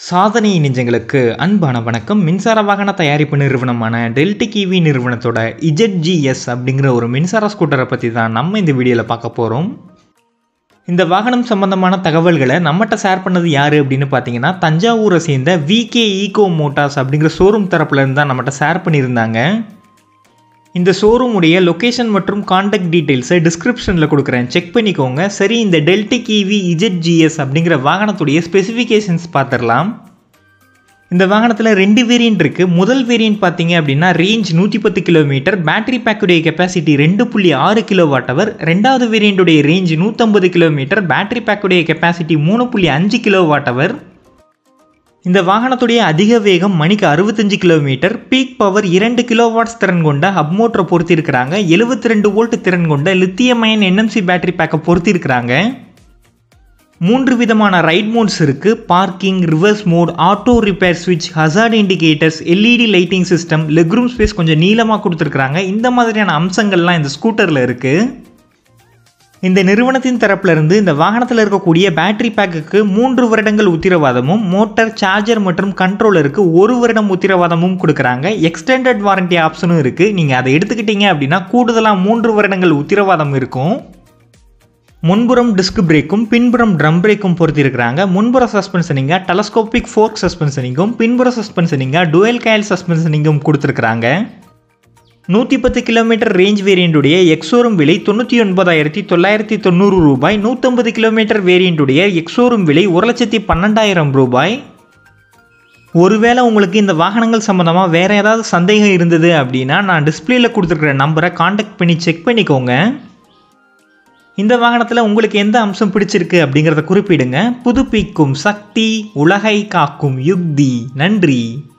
சாதனை நெஞ்சங்களுக்கு அன்பான வணக்கம் மின்சார வாகன தயாரிப்பு நிறுவனமான டெல்டிக் ஈவி நிறுவனத்தோட இஜெட்ஜிஎஸ் அப்படிங்கிற ஒரு மின்சார ஸ்கூட்டரை பற்றி தான் நம்ம இந்த வீடியோவில் பார்க்க போகிறோம் இந்த வாகனம் சம்பந்தமான தகவல்களை நம்மகிட்ட ஷேர் பண்ணது யார் அப்படின்னு பார்த்தீங்கன்னா தஞ்சாவூரை சேர்ந்த விகே ஈகோ மோட்டார்ஸ் அப்படிங்கிற ஷோரூம் தரப்புலேருந்து தான் நம்மகிட்ட ஷேர் பண்ணியிருந்தாங்க இந்த ஷோரூமுடைய லொக்கேஷன் மற்றும் காண்டாக்ட் டீட்டெயில்ஸை டிஸ்கிரிப்ஷனில் கொடுக்குறேன் செக் பண்ணிக்கோங்க சரி இந்த டெல்டிக் ஈவி இஜெட்ஜிஎஸ் அப்படிங்கிற வாகனத்துடைய ஸ்பெசிஃபிகேஷன்ஸ் பார்த்துடலாம் இந்த வாகனத்தில் ரெண்டு வேரியன்ட் இருக்குது முதல் வேரியன்ட் பார்த்தீங்க அப்படின்னா ரேஞ்ச் நூற்றி பத்து கிலோமீட்டர் பேட்டரி பேக்குடைய கெப்பாசிட்டி ரெண்டு புள்ளி ஆறு கிலோ வாட் அவர் ரெண்டாவது வேரியண்ட்டுடைய ரேஞ்ச் நூற்றம்பது கிலோமீட்டர் பேட்டரி பேக்குடைய கெப்பாசிட்டி மூணு புள்ளி அஞ்சு கிலோ வாட் அவர் இந்த வாகனத்துடைய அதிக வேகம் மணிக்கு அறுபத்தஞ்சு கிலோமீட்டர் பீக் பவர் இரண்டு கிலோ வாட்ஸ் திறன் கொண்ட ஹப் மோட்டரை பொருத்திருக்கிறாங்க எழுபத்தி ரெண்டு வோல்ட் திறன் கொண்ட லித்தியம் அயன் என்எம்சி பேட்டரி பேக்கை பொருத்திருக்கிறாங்க மூன்று விதமான ரைட் மோட்ஸ் இருக்குது parking reverse mode auto repair ஸ்விட்ச் hazard indicators LED lighting system legroom space கொஞ்சம் நீளமாக கொடுத்துருக்குறாங்க இந்த மாதிரியான அம்சங்கள்லாம் இந்த ஸ்கூட்டரில் இருக்குது இந்த நிறுவனத்தின் தரப்புல இருந்து இந்த வாகனத்தில் இருக்கக்கூடிய பேட்டரி பேக்குக்கு மூன்று வருடங்கள் உத்திரவாதமும் மோட்டார் சார்ஜர் மற்றும் கண்ட்ரோலருக்கு ஒரு வருடம் உத்திரவாதமும் கொடுக்குறாங்க எக்ஸ்டெண்டட் வாரண்டி ஆப்ஷனும் இருக்குது நீங்கள் அதை எடுத்துக்கிட்டீங்க அப்படின்னா கூடுதலாக மூன்று வருடங்கள் உத்திரவாதம் இருக்கும் முன்புறம் டிஸ்க் பிரேக்கும் பின்புறம் ட்ரம் பிரேக்கும் பொருத்திருக்கிறாங்க முன்புற சஸ்பென்ஷனிங்க டெலஸ்கோபிக் ஃபோர்க் சஸ்பென்ஷனிங்கும் பின்புற சஸ்பென்ஷனிங்க டுவெல் கயல் சஸ்பென்ஷனிங்கும் கொடுத்துருக்குறாங்க நூற்றி பத்து கிலோமீட்டர் ரேஞ்ச் வேரியண்ட்டுடைய எக்ஸோரும் விலை தொண்ணூற்றி ஒன்பதாயிரத்தி தொள்ளாயிரத்தி தொண்ணூறு ரூபாய் நூற்றம்பது கிலோமீட்டர் வேரியண்ட்டுடைய எக்ஸோரும் விலை ஒரு லட்சத்தி பன்னெண்டாயிரம் ரூபாய் ஒருவேளை உங்களுக்கு இந்த வாகனங்கள் சம்மந்தமாக வேறு ஏதாவது சந்தேகம் இருந்தது அப்படின்னா நான் டிஸ்பிளேயில் கொடுத்துருக்குற நம்பரை காண்டாக்ட் பண்ணி செக் பண்ணிக்கோங்க இந்த வாகனத்தில் உங்களுக்கு எந்த அம்சம் பிடிச்சிருக்கு அப்படிங்கிறத குறிப்பிடுங்க புதுப்பிக்கும் சக்தி உலகை காக்கும் யுக்தி நன்றி